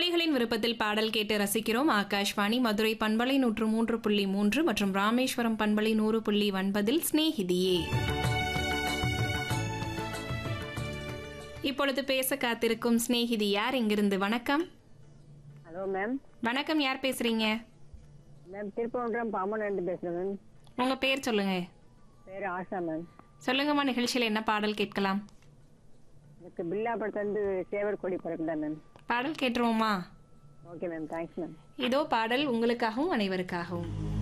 தோழிகளின் விருப்பத்தில் பாடல் கேட்டு ரசிக்கிறோம் ஆகாஷ்வாணி மதுரை பண்பலை நூற்று மூன்று புள்ளி மூன்று மற்றும் ராமேஸ்வரம் பண்பலை நூறு புள்ளி ஒன்பதில் ஸ்நேகிதியே இப்பொழுது பேச காத்திருக்கும் ஸ்நேகிதி யார் இங்கிருந்து வணக்கம் ஹலோ மேம் வணக்கம் யார் பேசுறீங்க மேம் திருப்பவன்றம் பாமன் பேசுகிறேன் மேம் உங்க பேர் சொல்லுங்க பேர் ஆஷா மேம் சொல்லுங்கம்மா நிகழ்ச்சியில் என்ன பாடல் கேட்கலாம் எனக்கு பில்லா படத்துலேருந்து சேவர் கொடி படம் தான் மேம் பாடல் கேட்டுருவோமா ஓகே மேம் தேங்க்ஸ் மேம் இதோ பாடல் உங்களுக்காகவும் அனைவருக்காகவும்